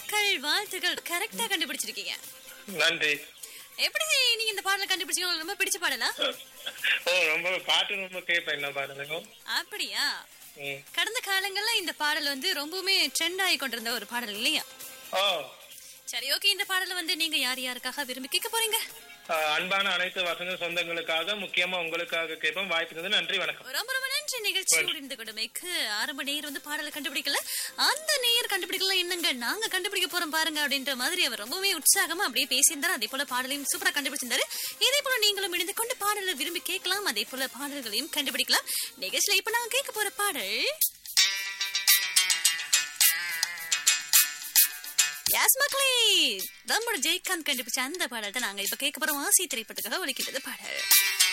வாழ்த்துக்கள் வாழ்த்துக்கள் கரெக்டா கண்டுபிடிச்சிருக்கீங்க நன்றி எப்படி நீங்க இந்த பாடலை கண்டுபிடிச்சீங்க உங்களுக்கு ரொம்ப பிடிச்ச பாடலா ஓ ரொம்ப பாட்டு ரொம்ப கேட்பேன் என்ன பாடலுங்க அப்படியா ம். கடந்த காலங்கள்ல இந்த பாடல் வந்து ரொம்பவுமே ட்ரெண்ட் ஆகி கொண்டிருந்த ஒரு பாடல் இல்லையா ஓ சரி ஓகே இந்த பாடலை வந்து நீங்க யார் யாருக்காக விரும்பி கேட்க போறீங்க அஹ், அன்பான அனைத்து வசந்த சொந்தங்களுக்காக முக்கியமா உங்களுக்காக கேட்போம் வாய்ப்பு இருந்தது நன்றி வணக்கம் ரொம்ப ரொம்ப நன்றி நிகழ்ச்சி முடிந்த கொடுமைக்கு ஆரம்ப நேயர் வந்து பாடலை கண்டுபிடிக்கல அந்த நேயர் கண்டுபிடிக்கல என்னங்க நாங்க கண்டுபிடிக்க போறோம் பாருங்க அப்படின்ற மாதிரி அவர் ரொம்பவே உற்சாகமா அப்படியே பேசியிருந்தாரு அதே போல பாடலையும் சூப்பரா கண்டுபிடிச்சிருந்தாரு இதே போல நீங்களும் இணைந்து கொண்டு பாடலை விரும்பி கேட்கலாம் அதே போல பாடல்களையும் கண்டுபிடிக்கலாம் நிகழ்ச்சியில இப்ப நாங்க கேட்க போற பாடல் யாஸ் மக்களே நம்மளோட ஜெயகாந்த் கண்டுபிடிச்ச அந்த பாடல் தான் நாங்க இப்ப கேட்க போறோம் ஆசி திரைப்படத்துக்காக ஒலிக்கின்றது பாடல்